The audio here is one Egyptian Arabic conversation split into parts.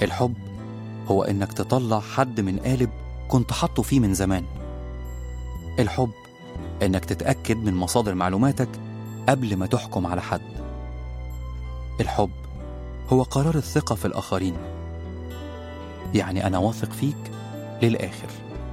الحب هو إنك تطلع حد من قالب كنت حاطه فيه من زمان الحب إنك تتأكد من مصادر معلوماتك قبل ما تحكم على حد الحب هو قرار الثقة في الآخرين يعني أنا واثق فيك للآخر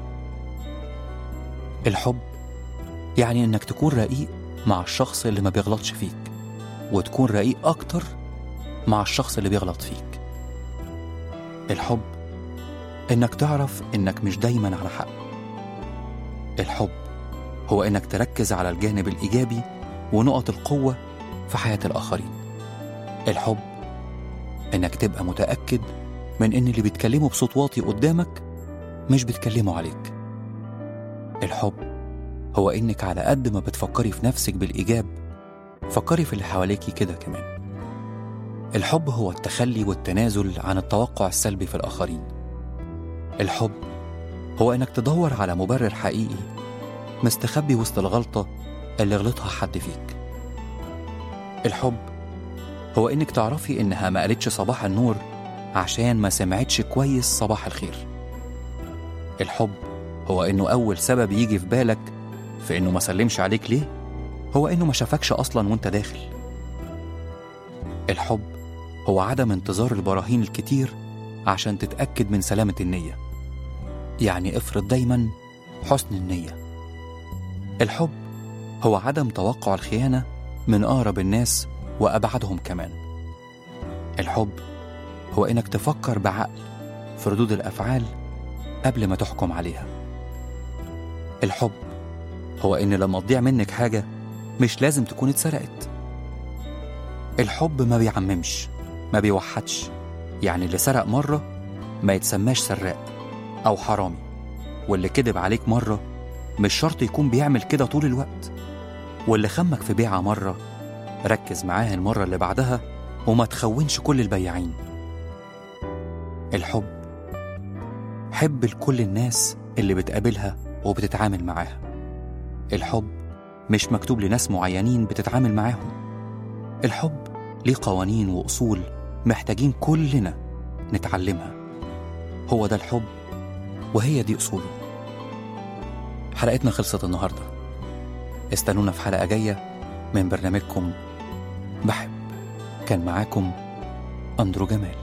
الحب يعني إنك تكون رقيق مع الشخص اللي ما بيغلطش فيك وتكون رقيق أكتر مع الشخص اللي بيغلط فيك الحب إنك تعرف إنك مش دايما على حق الحب هو إنك تركز على الجانب الإيجابي ونقط القوة في حياة الآخرين الحب إنك تبقى متأكد من إن اللي بيتكلموا بصوت واطي قدامك مش بيتكلموا عليك الحب هو إنك على قد ما بتفكري في نفسك بالإيجاب فكري في اللي حواليكي كده كمان الحب هو التخلي والتنازل عن التوقع السلبي في الآخرين الحب هو إنك تدور على مبرر حقيقي مستخبي وسط الغلطة اللي غلطها حد فيك الحب هو إنك تعرفي إنها ما قالتش صباح النور عشان ما سمعتش كويس صباح الخير الحب هو إنه أول سبب يجي في بالك في إنه ما سلمش عليك ليه هو إنه ما شافكش أصلا وإنت داخل الحب هو عدم انتظار البراهين الكتير عشان تتأكد من سلامة النية يعني افرض دايما حسن النية الحب هو عدم توقع الخيانة من أقرب الناس وأبعدهم كمان الحب هو إنك تفكر بعقل في ردود الأفعال قبل ما تحكم عليها الحب هو إن لما تضيع منك حاجة مش لازم تكون اتسرقت الحب ما بيعممش ما بيوحدش يعني اللي سرق مرة ما يتسماش سراق أو حرامي واللي كذب عليك مرة مش شرط يكون بيعمل كده طول الوقت واللي خمك في بيعة مرة ركز معاه المرة اللي بعدها وما تخونش كل البياعين الحب حب لكل الناس اللي بتقابلها وبتتعامل معاها الحب مش مكتوب لناس معينين بتتعامل معاهم الحب ليه قوانين وأصول محتاجين كلنا نتعلمها هو ده الحب وهي دي أصوله حلقتنا خلصت النهاردة استنونا في حلقة جاية من برنامجكم بحب كان معاكم أندرو جمال